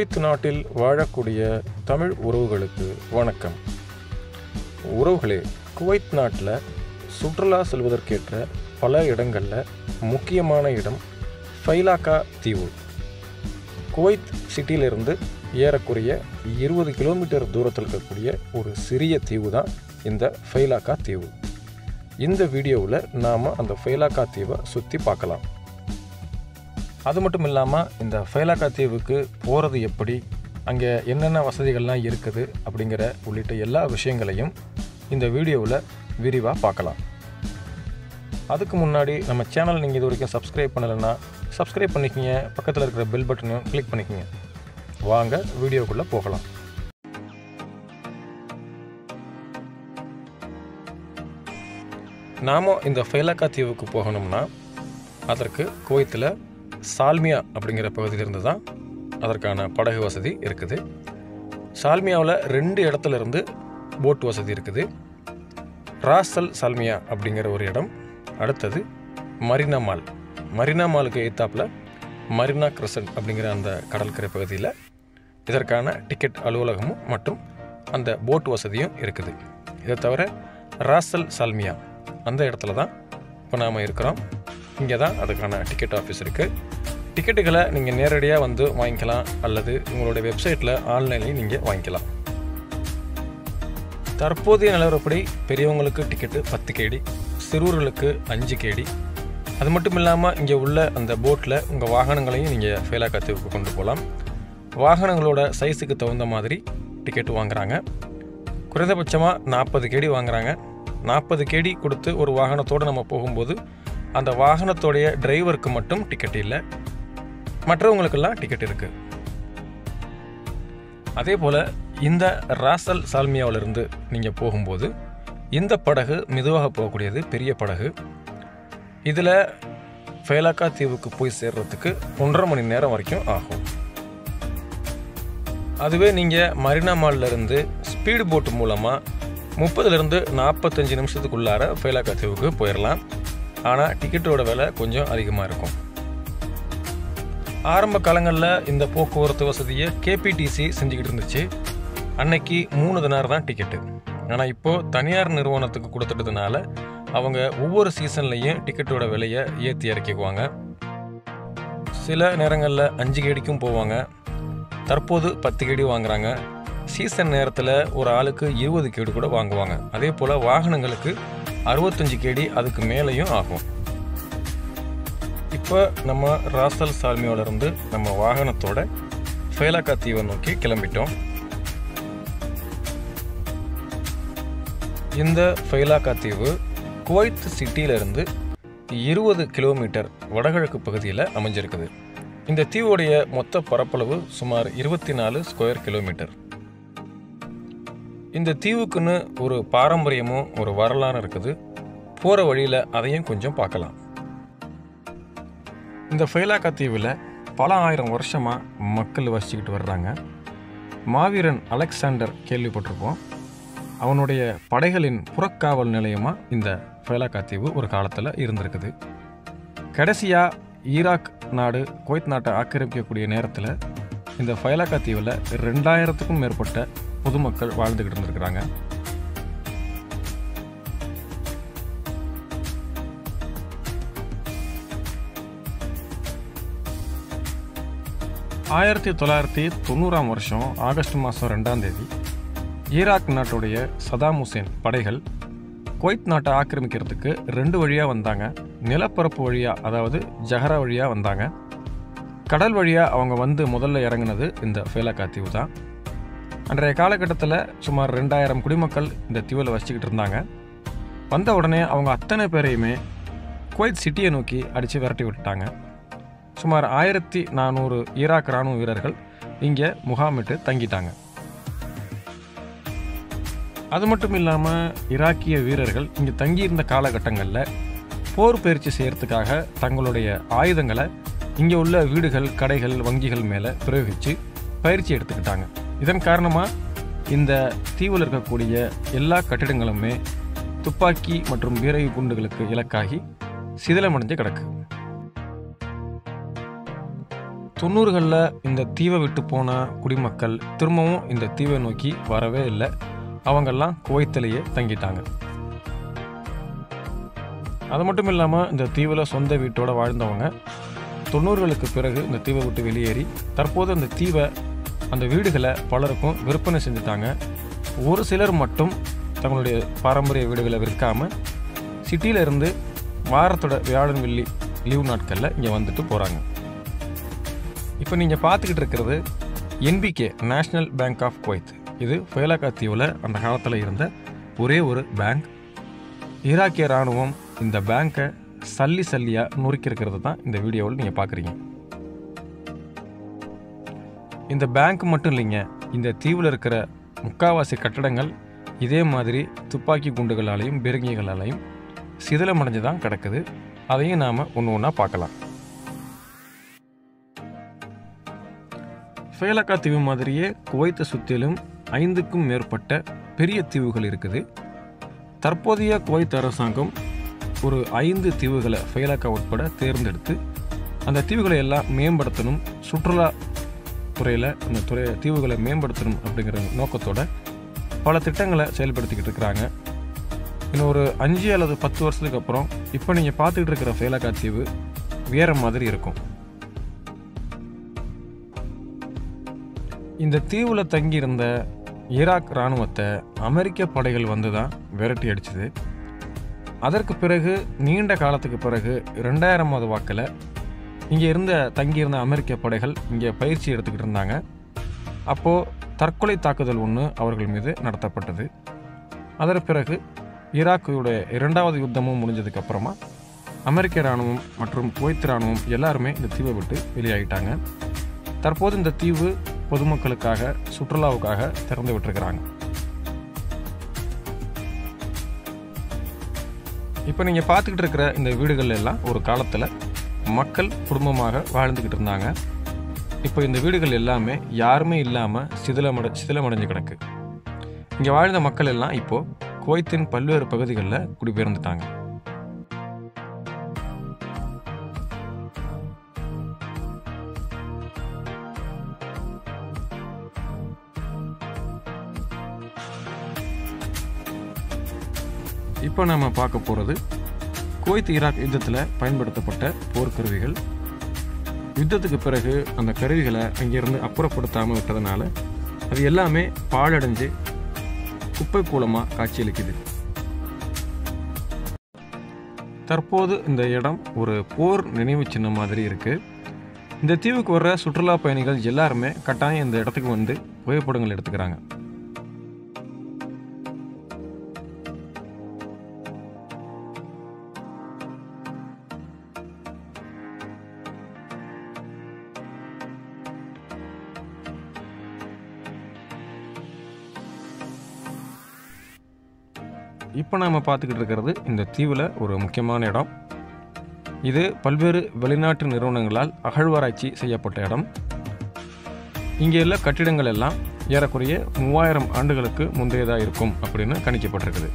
Kuwait நாட்டில் வாழக்கூடிய தமிழ் உறவுகளுக்கு வணக்கம் உறவுகளே குவைத் நாட்டில் சுற்றுலா செல்வதற்கேற்ற பல இடங்களில் முக்கியமான இடம் ஃபைலாக்கா தீவு குவைத் சிட்டியிலிருந்து ஏறக்குறைய இருபது கிலோமீட்டர் தூரத்தில் இருக்கக்கூடிய ஒரு சிறிய தீவு தான் இந்த ஃபைலாக்கா தீவு இந்த வீடியோவில் நாம் அந்த ஃபைலாக்கா தீவை சுற்றி பார்க்கலாம் அது மட்டும் இல்லாமல் இந்த ஃபைலாக்கா தீவுக்கு போகிறது எப்படி அங்கே என்னென்ன வசதிகள்லாம் இருக்குது அப்படிங்கிற உள்ளிட்ட எல்லா விஷயங்களையும் இந்த வீடியோவில் விரிவாக பார்க்கலாம் அதுக்கு முன்னாடி நம்ம சேனல் நீங்கள் இது வரைக்கும் சப்ஸ்கிரைப் பண்ணலைன்னா சப்ஸ்கிரைப் பண்ணிக்கங்க பக்கத்தில் இருக்கிற பெல் பட்டனையும் கிளிக் பண்ணிக்கங்க வாங்க வீடியோக்குள்ளே போகலாம் நாம் இந்த ஃபைலாக்கா தீவுக்கு போகணும்னா அதற்கு குவைத்தில் சால்மியா அப்படிங்கிற பகுதியிலிருந்து தான் அதற்கான படகு வசதி இருக்குது சால்மியாவில் ரெண்டு இடத்துல இருந்து போட் வசதி இருக்குது ராசல் சால்மியா அப்படிங்கிற ஒரு இடம் அடுத்தது மரினா மால் மரினா மாலுக்கு எய்த்தாப்பில் மரினா கிரசன்ட் அப்படிங்கிற அந்த கடற்கரை பகுதியில் இதற்கான டிக்கெட் அலுவலகமும் மற்றும் அந்த போட் வசதியும் இருக்குது இதை தவிர ராசல் சால்மியா அந்த இடத்துல தான் இப்போ நாம் இருக்கிறோம் இங்கே தான் அதுக்கான டிக்கெட் ஆஃபீஸ் இருக்குது டிக்கெட்டுகளை நீங்கள் நேரடியாக வந்து வாங்கிக்கலாம் அல்லது உங்களுடைய வெப்சைட்டில் ஆன்லைன்லேயும் நீங்கள் வாங்கிக்கலாம் தற்போதைய நிலவரப்படி பெரியவங்களுக்கு டிக்கெட்டு பத்து கேடி சிறுவர்களுக்கு அஞ்சு கேடி அது மட்டும் இல்லாமல் இங்கே உள்ள அந்த போட்டில் உங்கள் வாகனங்களையும் நீங்கள் ஃபெயிலாக்கா தீவுக்கு கொண்டு போகலாம் வாகனங்களோட சைஸுக்கு தகுந்த மாதிரி டிக்கெட்டு வாங்குறாங்க குறைந்தபட்சமாக நாற்பது கேடி வாங்குறாங்க நாற்பது கேடி கொடுத்து ஒரு வாகனத்தோடு நம்ம போகும்போது அந்த வாகனத்தோடைய டிரைவருக்கு மட்டும் டிக்கெட் இல்லை மற்றவங்களுக்கெல்லாம் டிக்கெட் இருக்குது அதே போல் இந்த ராசல் சால்மியாவிலிருந்து நீங்கள் போகும்போது இந்த படகு மெதுவாக போகக்கூடியது பெரிய படகு இதில் ஃபேலாக்கா தீவுக்கு போய் சேர்றதுக்கு ஒன்றரை மணி நேரம் வரைக்கும் ஆகும் அதுவே நீங்கள் மரினா மால்ல இருந்து ஸ்பீடு போட் மூலமாக முப்பதுலேருந்து நாற்பத்தஞ்சு நிமிஷத்துக்குள்ளார ஃபேலாக்கா தீவுக்கு போயிடலாம் ஆனால் டிக்கெட்டோட விலை கொஞ்சம் அதிகமாக இருக்கும் ஆரம்ப காலங்களில் இந்த போக்குவரத்து வசதியை கேபிடிசி செஞ்சுக்கிட்டு இருந்துச்சு அன்னைக்கு மூணு தினார் தான் டிக்கெட்டு ஆனால் இப்போது தனியார் நிறுவனத்துக்கு கொடுத்துட்டதுனால அவங்க ஒவ்வொரு சீசன்லேயும் டிக்கெட்டோட விலையை ஏற்றி இறக்கிக்குவாங்க சில நேரங்களில் அஞ்சு கேடிக்கும் போவாங்க தற்போது பத்து கேடி வாங்குறாங்க சீசன் நேரத்தில் ஒரு ஆளுக்கு இருபது கேடி கூட வாங்குவாங்க அதே போல் வாகனங்களுக்கு அறுபத்தஞ்சு கேடி அதுக்கு மேலேயும் ஆகும் இப்போ நம்ம ராசல் சால்மியோலேருந்து நம்ம வாகனத்தோட ஃபேலாக்கா தீவை நோக்கி கிளம்பிட்டோம் இந்த ஃபைலாக்கா தீவு குவைத் சிட்டியிலிருந்து இருபது கிலோமீட்டர் வடகிழக்கு பகுதியில் அமைஞ்சிருக்குது இந்த தீவுடைய மொத்த பரப்பளவு சுமார் இருபத்தி நாலு ஸ்கொயர் கிலோமீட்டர் இந்த தீவுக்குன்னு ஒரு பாரம்பரியமும் ஒரு வரலாறும் இருக்குது போகிற வழியில் அதையும் கொஞ்சம் பார்க்கலாம் இந்த ஃபைலாக்கா தீவில் பல ஆயிரம் வருஷமாக மக்கள் வசிச்சுக்கிட்டு வர்றாங்க மாவீரன் அலெக்சாண்டர் கேள்விப்பட்டிருப்போம் அவனுடைய படைகளின் புறக்காவல் நிலையமாக இந்த ஃபைலாக்கா தீவு ஒரு காலத்தில் இருந்திருக்குது கடைசியாக ஈராக் நாடு குவைத் நாட்டை ஆக்கிரமிக்கக்கூடிய நேரத்தில் இந்த ஃபைலாக்கா தீவில் ரெண்டாயிரத்துக்கும் மேற்பட்ட பொதுமக்கள் வாழ்ந்துக்கிட்டு இருந்திருக்கிறாங்க ஆயிரத்தி தொள்ளாயிரத்தி தொண்ணூறாம் வருஷம் ஆகஸ்ட் மாதம் ரெண்டாம் தேதி ஈராக் நாட்டுடைய சதாம் ஹுசேன் படைகள் குவைத் நாட்டை ஆக்கிரமிக்கிறதுக்கு ரெண்டு வழியாக வந்தாங்க நிலப்பரப்பு வழியாக அதாவது ஜஹரா வழியாக வந்தாங்க கடல் வழியாக அவங்க வந்து முதல்ல இறங்குனது இந்த ஃபேலாக்கா தீவு தான் அன்றைய காலகட்டத்தில் சுமார் ரெண்டாயிரம் குடிமக்கள் இந்த தீவில் வசிச்சுக்கிட்டு இருந்தாங்க வந்த உடனே அவங்க அத்தனை பேரையுமே குவைத் சிட்டியை நோக்கி அடித்து விரட்டி விட்டுட்டாங்க சுமார் ஆயிரத்தி நானூறு ஈராக் இராணுவ வீரர்கள் இங்கே முகாமிட்டு தங்கிட்டாங்க அது மட்டும் இல்லாமல் ஈராக்கிய வீரர்கள் இங்கே தங்கியிருந்த காலகட்டங்களில் போர் பயிற்சி செய்கிறதுக்காக தங்களுடைய ஆயுதங்களை இங்கே உள்ள வீடுகள் கடைகள் வங்கிகள் மேலே பிரயோகித்து பயிற்சி எடுத்துக்கிட்டாங்க இதன் காரணமாக இந்த தீவில் இருக்கக்கூடிய எல்லா கட்டிடங்களுமே துப்பாக்கி மற்றும் பீரகி குண்டுகளுக்கு இலக்காகி சிதிலமடைஞ்சு கிடக்கு தொண்ணூறுகளில் இந்த தீவை விட்டு போன குடிமக்கள் திரும்பவும் இந்த தீவை நோக்கி வரவே இல்லை அவங்கெல்லாம் குவைத்திலேயே தங்கிட்டாங்க அது மட்டும் இல்லாமல் இந்த தீவில் சொந்த வீட்டோட வாழ்ந்தவங்க தொண்ணூறுகளுக்கு பிறகு இந்த தீவை விட்டு வெளியேறி தற்போது அந்த தீவை அந்த வீடுகளை பலருக்கும் விற்பனை செஞ்சுட்டாங்க ஒரு சிலர் மட்டும் தங்களுடைய பாரம்பரிய வீடுகளை விற்காமல் சிட்டியில இருந்து வாரத்தோட வியாழன் வெள்ளி லீவு நாட்களில் இங்கே வந்துட்டு போகிறாங்க இப்போ நீங்கள் பார்த்துக்கிட்டு இருக்கிறது NBK National Bank of Kuwait இது ஃபெயலாக்கா தீவில் அந்த காலத்தில் இருந்த ஒரே ஒரு பேங்க் ஈராக்கிய இராணுவம் இந்த பேங்க்கை சல்லி சல்லியாக நொறுக்கியிருக்கிறது தான் இந்த வீடியோவில் நீங்கள் பார்க்குறீங்க இந்த பேங்க் மட்டும் இல்லைங்க இந்த தீவில் இருக்கிற முக்காவாசி கட்டடங்கள் இதே மாதிரி துப்பாக்கி குண்டுகளாலையும் பெருங்கிகளாலையும் சிதிலமடைஞ்சு தான் கிடக்குது அதையும் நாம் ஒன்று ஒன்றா பார்க்கலாம் ஃபேலக்கா தீவு மாதிரியே குவைத்தை சுற்றிலும் ஐந்துக்கும் மேற்பட்ட பெரிய தீவுகள் இருக்குது தற்போதைய குவைத் அரசாங்கம் ஒரு ஐந்து தீவுகளை ஃபெயலாக்கா உட்பட தேர்ந்தெடுத்து அந்த தீவுகளை எல்லாம் மேம்படுத்தணும் சுற்றுலா துறையில் அந்த துறை தீவுகளை மேம்படுத்தணும் அப்படிங்கிற நோக்கத்தோட பல திட்டங்களை செயல்படுத்திக்கிட்டு இருக்கிறாங்க இன்னும் ஒரு அஞ்சு அல்லது பத்து வருஷத்துக்கு அப்புறம் இப்போ நீங்கள் பார்த்துக்கிட்டு இருக்கிற ஃபெயலாக்கா தீவு வேற மாதிரி இருக்கும் இந்த தீவில் தங்கியிருந்த ஈராக் இராணுவத்தை அமெரிக்க படைகள் வந்து தான் விரட்டி அடிச்சது அதற்கு பிறகு நீண்ட காலத்துக்கு பிறகு ரெண்டாயிரமாவது வாக்கில் இங்கே இருந்த தங்கியிருந்த அமெரிக்க படைகள் இங்கே பயிற்சி எடுத்துக்கிட்டு இருந்தாங்க அப்போது தற்கொலை தாக்குதல் ஒன்று அவர்கள் மீது நடத்தப்பட்டது அதற்கு பிறகு ஈராக்குடைய இரண்டாவது யுத்தமும் முடிஞ்சதுக்கு அப்புறமா அமெரிக்க இராணுவம் மற்றும் குவைத் இராணுவம் எல்லாருமே இந்த தீவை விட்டு வெளியாகிட்டாங்க தற்போது இந்த தீவு பொதுமக்களுக்காக சுற்றுலாவுக்காக திறந்து விட்டுருக்கிறாங்க இப்போ நீங்கள் பார்த்துக்கிட்டு இருக்கிற இந்த வீடுகள் எல்லாம் ஒரு காலத்தில் மக்கள் குடும்பமாக வாழ்ந்துக்கிட்டு இருந்தாங்க இப்போ இந்த வீடுகள் எல்லாமே யாருமே இல்லாமல் சிதிலமடை சிதிலமடைஞ்சு கிடக்கு இங்கே வாழ்ந்த மக்கள் எல்லாம் இப்போது குவைத்தின் பல்வேறு பகுதிகளில் குடிபெயர்ந்துட்டாங்க இப்போ நம்ம பார்க்க போகிறது குவைத் ஈராக் யுத்தத்தில் பயன்படுத்தப்பட்ட போர்க்கருவிகள் யுத்தத்துக்கு பிறகு அந்த கருவிகளை அங்கிருந்து அப்புறப்படுத்தாமல் விட்டதுனால அது எல்லாமே பாழடைஞ்சு குப்பை கூலமாக காட்சியளிக்குது தற்போது இந்த இடம் ஒரு போர் நினைவு சின்னம் மாதிரி இருக்குது இந்த தீவுக்கு வர்ற சுற்றுலா பயணிகள் எல்லாருமே கட்டாயம் இந்த இடத்துக்கு வந்து புகைப்படங்கள் எடுத்துக்கிறாங்க இப்போ நாம் பார்த்துக்கிட்டு இருக்கிறது இந்த தீவில் ஒரு முக்கியமான இடம் இது பல்வேறு வெளிநாட்டு நிறுவனங்களால் அகழ்வாராய்ச்சி செய்யப்பட்ட இடம் இங்கே உள்ள கட்டிடங்கள் எல்லாம் ஏறக்குறைய மூவாயிரம் ஆண்டுகளுக்கு முந்தையதாக இருக்கும் அப்படின்னு கணிக்கப்பட்டிருக்குது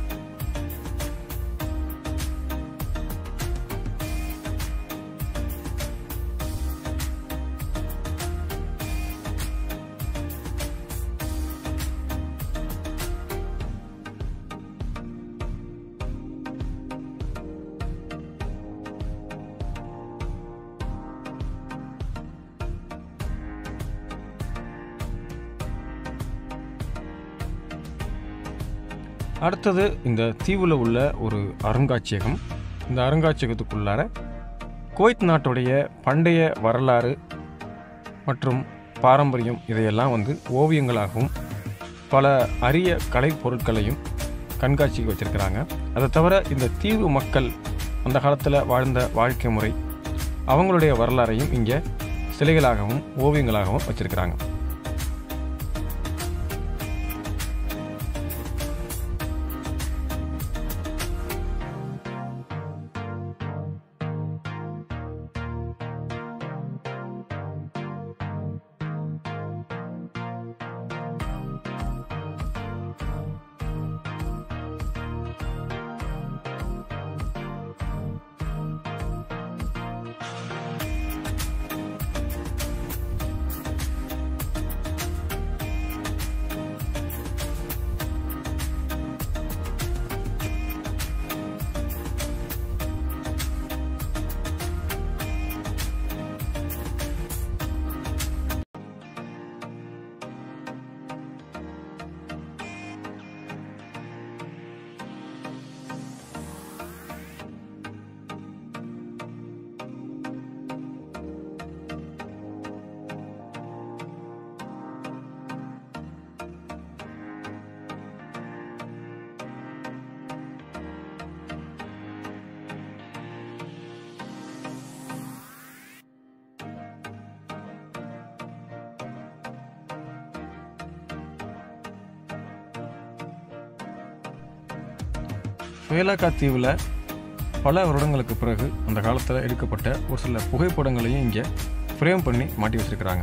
அடுத்தது இந்த தீவில் உள்ள ஒரு அருங்காட்சியகம் இந்த அருங்காட்சியகத்துக்குள்ளார குவைத் நாட்டுடைய பண்டைய வரலாறு மற்றும் பாரம்பரியம் இதையெல்லாம் வந்து ஓவியங்களாகவும் பல அரிய கலை பொருட்களையும் கண்காட்சிக்கு வச்சுருக்கிறாங்க அதை தவிர இந்த தீவு மக்கள் அந்த காலத்தில் வாழ்ந்த வாழ்க்கை முறை அவங்களுடைய வரலாறையும் இங்கே சிலைகளாகவும் ஓவியங்களாகவும் வச்சுருக்கிறாங்க ஃபேலாக்கா தீவில் பல வருடங்களுக்கு பிறகு அந்த காலத்தில் எடுக்கப்பட்ட ஒரு சில புகைப்படங்களையும் இங்கே ஃப்ரேம் பண்ணி மாட்டி வச்சிருக்கிறாங்க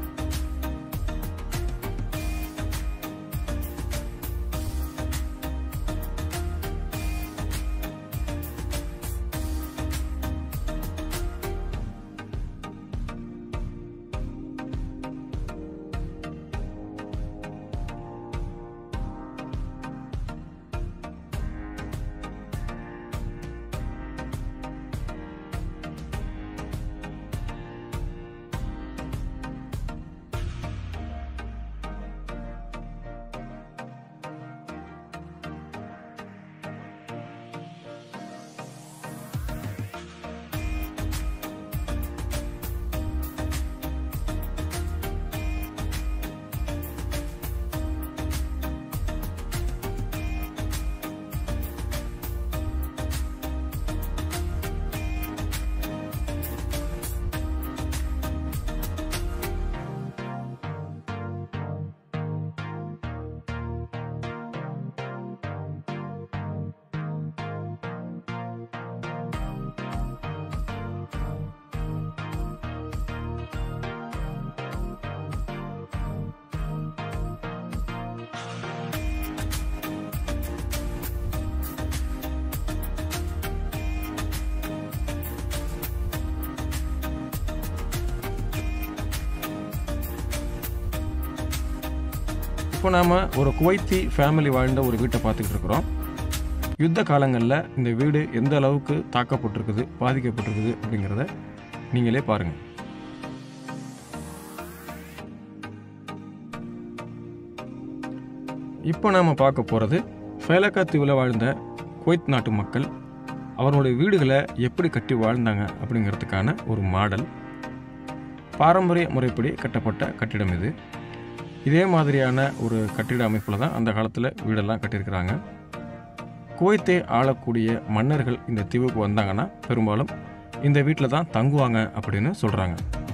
இப்போ நாம் ஒரு குவைத்தி ஃபேமிலி வாழ்ந்த ஒரு வீட்டை பார்த்துக்கிட்டு இருக்கிறோம் யுத்த காலங்களில் இந்த வீடு எந்த அளவுக்கு தாக்கப்பட்டிருக்குது பாதிக்கப்பட்டிருக்குது அப்படிங்கிறத நீங்களே பாருங்கள் இப்போ நாம் பார்க்க போகிறது ஃபேலக்கா தீவில் வாழ்ந்த குவைத் நாட்டு மக்கள் அவர்களுடைய வீடுகளை எப்படி கட்டி வாழ்ந்தாங்க அப்படிங்கிறதுக்கான ஒரு மாடல் பாரம்பரிய முறைப்படி கட்டப்பட்ட கட்டிடம் இது இதே மாதிரியான ஒரு கட்டிட அமைப்பில் தான் அந்த காலத்தில் வீடெல்லாம் கட்டியிருக்கிறாங்க குவைத்தை ஆளக்கூடிய மன்னர்கள் இந்த தீவுக்கு வந்தாங்கன்னா பெரும்பாலும் இந்த வீட்டில் தான் தங்குவாங்க அப்படின்னு சொல்கிறாங்க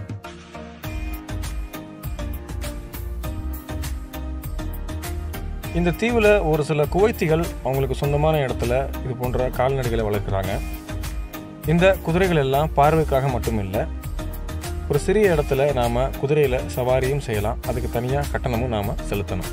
இந்த தீவில் ஒரு சில குவைத்திகள் அவங்களுக்கு சொந்தமான இடத்துல இது போன்ற கால்நடைகளை வளர்க்குறாங்க இந்த குதிரைகள் எல்லாம் பார்வைக்காக மட்டும் இல்லை ஒரு சிறிய இடத்துல நாம் குதிரையில் சவாரியும் செய்யலாம் அதுக்கு தனியாக கட்டணமும் நாம் செலுத்தணும்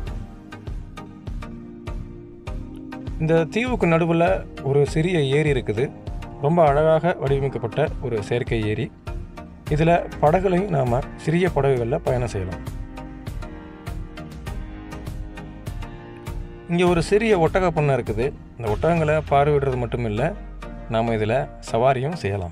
இந்த தீவுக்கு நடுவில் ஒரு சிறிய ஏரி இருக்குது ரொம்ப அழகாக வடிவமைக்கப்பட்ட ஒரு செயற்கை ஏரி இதில் படகுலையும் நாம் சிறிய படகுகளில் பயணம் செய்யலாம் இங்கே ஒரு சிறிய ஒட்டக பண்ணை இருக்குது இந்த ஒட்டகங்களை பார்வையிடுறது மட்டும் இல்லை நாம் இதில் சவாரியும் செய்யலாம்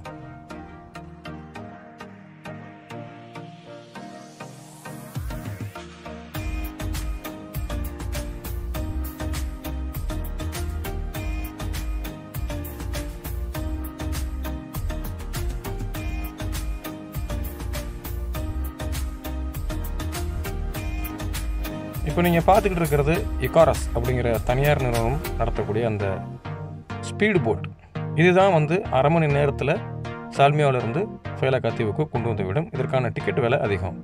இப்போ நீங்கள் பார்த்துக்கிட்டு இருக்கிறது இகாரஸ் அப்படிங்கிற தனியார் நிறுவனம் நடத்தக்கூடிய அந்த ஸ்பீடு போட் இதுதான் வந்து அரை மணி நேரத்தில் சால்மியாவிலிருந்து ஃபேலக்கா தீவுக்கு கொண்டு வந்து விடும் இதற்கான டிக்கெட் விலை அதிகம்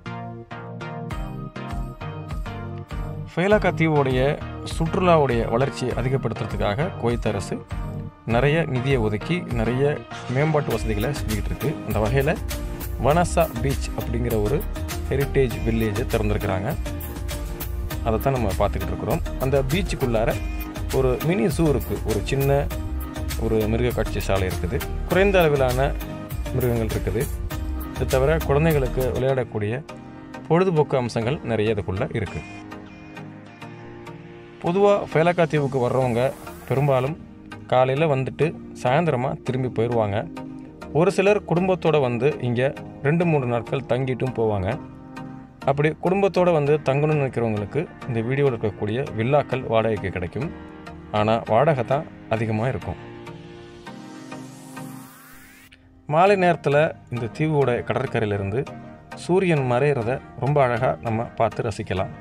ஃபேலக்கா தீவுடைய சுற்றுலாவுடைய வளர்ச்சியை அதிகப்படுத்துறதுக்காக குவைத் அரசு நிறைய நிதியை ஒதுக்கி நிறைய மேம்பாட்டு வசதிகளை செஞ்சுக்கிட்டு இருக்கு அந்த வகையில் வனசா பீச் அப்படிங்கிற ஒரு ஹெரிட்டேஜ் வில்லேஜை திறந்திருக்கிறாங்க அதை தான் நம்ம பார்த்துக்கிட்டு இருக்கிறோம் அந்த பீச்சுக்குள்ளார ஒரு மினி ஜூ இருக்குது ஒரு சின்ன ஒரு மிருக காட்சி சாலை இருக்குது குறைந்த அளவிலான மிருகங்கள் இருக்குது இது தவிர குழந்தைகளுக்கு விளையாடக்கூடிய பொழுதுபோக்கு அம்சங்கள் நிறைய இதுக்குள்ளே இருக்குது பொதுவாக ஃபேலக்கா தீவுக்கு வர்றவங்க பெரும்பாலும் காலையில் வந்துட்டு சாயந்தரமாக திரும்பி போயிடுவாங்க ஒரு சிலர் குடும்பத்தோடு வந்து இங்கே ரெண்டு மூணு நாட்கள் தங்கிட்டும் போவாங்க அப்படி குடும்பத்தோடு வந்து தங்கணும்னு நினைக்கிறவங்களுக்கு இந்த வீடியோவில் இருக்கக்கூடிய வில்லாக்கள் வாடகைக்கு கிடைக்கும் ஆனால் வாடகை தான் அதிகமாக இருக்கும் மாலை நேரத்தில் இந்த தீவோட கடற்கரையிலிருந்து சூரியன் மறையிறத ரொம்ப அழகாக நம்ம பார்த்து ரசிக்கலாம்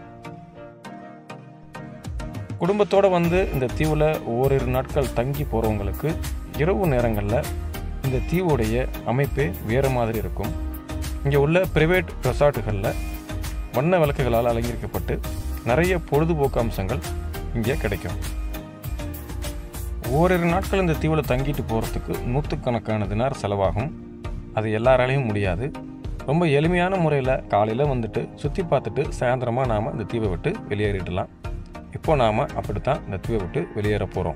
குடும்பத்தோடு வந்து இந்த தீவில் ஓரிரு நாட்கள் தங்கி போகிறவங்களுக்கு இரவு நேரங்களில் இந்த தீவுடைய அமைப்பே வேறு மாதிரி இருக்கும் இங்கே உள்ள ப்ரைவேட் ரெசார்ட்டுகளில் வண்ண விளக்குகளால் அலங்கரிக்கப்பட்டு நிறைய பொழுதுபோக்கு அம்சங்கள் இங்கே கிடைக்கும் ஓரிரு நாட்கள் இந்த தீவில் தங்கிட்டு போகிறதுக்கு நூற்றுக்கணக்கான தினார் செலவாகும் அது எல்லாராலையும் முடியாது ரொம்ப எளிமையான முறையில் காலையில் வந்துட்டு சுற்றி பார்த்துட்டு சாயந்தரமாக நாம் இந்த தீவை விட்டு வெளியேறிடலாம் இப்போ நாம் அப்படித்தான் இந்த தீவை விட்டு வெளியேற போகிறோம்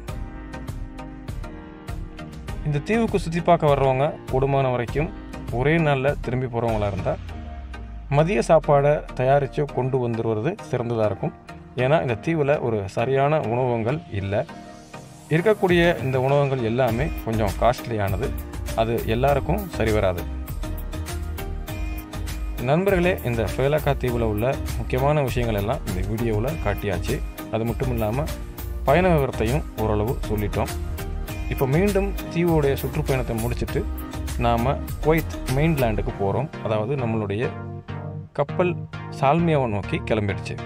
இந்த தீவுக்கு சுற்றி பார்க்க வர்றவங்க கூடுமான வரைக்கும் ஒரே நாளில் திரும்பி போகிறவங்களா இருந்தால் மதிய சாப்பாடை தயாரித்து கொண்டு வந்துடுவது சிறந்ததாக இருக்கும் ஏன்னா இந்த தீவில் ஒரு சரியான உணவகங்கள் இல்லை இருக்கக்கூடிய இந்த உணவகங்கள் எல்லாமே கொஞ்சம் காஸ்ட்லியானது அது எல்லாருக்கும் சரி வராது நண்பர்களே இந்த ஃபேலக்கா தீவில் உள்ள முக்கியமான விஷயங்கள் எல்லாம் இந்த வீடியோவில் காட்டியாச்சு அது மட்டும் இல்லாமல் பயண விவரத்தையும் ஓரளவு சொல்லிட்டோம் இப்போ மீண்டும் தீவோடைய சுற்றுப்பயணத்தை முடிச்சுட்டு நாம் குவைத் மெயின்லேண்டுக்கு போகிறோம் அதாவது நம்மளுடைய கப்பல் சால்மியாவை நோக்கி கிளம்பிடுச்சு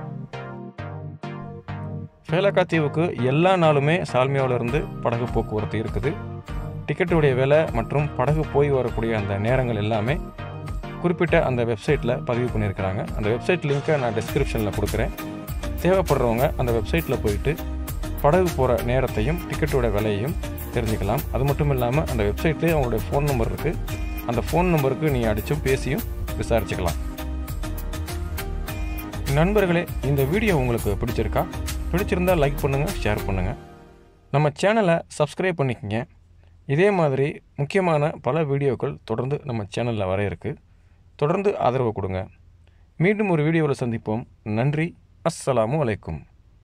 ஃபேலக்கா தீவுக்கு எல்லா நாளுமே சால்மியாவிலிருந்து படகு போக்குவரத்து இருக்குது டிக்கெட்டுடைய விலை மற்றும் படகு போய் வரக்கூடிய அந்த நேரங்கள் எல்லாமே குறிப்பிட்ட அந்த வெப்சைட்டில் பதிவு பண்ணியிருக்கிறாங்க அந்த வெப்சைட் லிங்க்கை நான் டிஸ்கிரிப்ஷனில் கொடுக்குறேன் தேவைப்படுறவங்க அந்த வெப்சைட்டில் போயிட்டு படகு போகிற நேரத்தையும் டிக்கெட்டோட விலையையும் தெரிஞ்சுக்கலாம் அது மட்டும் இல்லாமல் அந்த வெப்சைட்லேயே அவங்களுடைய ஃபோன் நம்பர் இருக்குது அந்த ஃபோன் நம்பருக்கு நீ அடித்தும் பேசியும் விசாரிச்சுக்கலாம் நண்பர்களே இந்த வீடியோ உங்களுக்கு பிடிச்சிருக்கா பிடிச்சிருந்தால் லைக் பண்ணுங்கள் ஷேர் பண்ணுங்கள் நம்ம சேனலை சப்ஸ்கிரைப் பண்ணிக்கங்க இதே மாதிரி முக்கியமான பல வீடியோக்கள் தொடர்ந்து நம்ம சேனலில் வர இருக்குது தொடர்ந்து ஆதரவு கொடுங்க மீண்டும் ஒரு வீடியோவில் சந்திப்போம் நன்றி அஸ்ஸலாமு அலைக்கும்